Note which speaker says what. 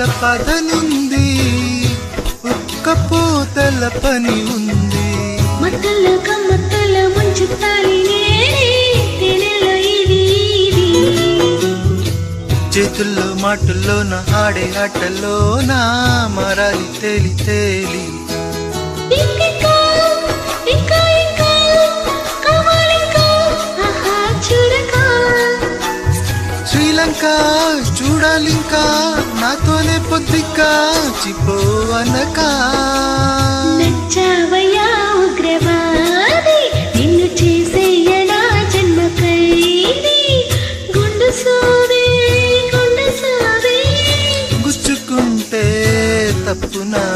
Speaker 1: పదనుంది ఒక్క పోతల పని ఉంది
Speaker 2: మత్తల కమ్మత్తల ముంచుతాలి నేనే తేనెల్లో ఇది ఇది
Speaker 1: చేతుల్లో మాటల్లోన ఆడే ఆటల్లోన మరాలి తేలి తేలి
Speaker 2: ఇంకా ఇంకా ఇంకా కావాలింకా ఆహా చూడకా
Speaker 1: శ్రీలంక చూడాలింకా నాతోనే పొద్దిక్క చిపో అనక
Speaker 2: నచ్చావయ్యా ఉగ్రవాది నిన్ను చేసేయడా జన్మ ఖైదీ గుండు సోది గుండు సోది
Speaker 1: గుచ్చుకుంటే తప్పునా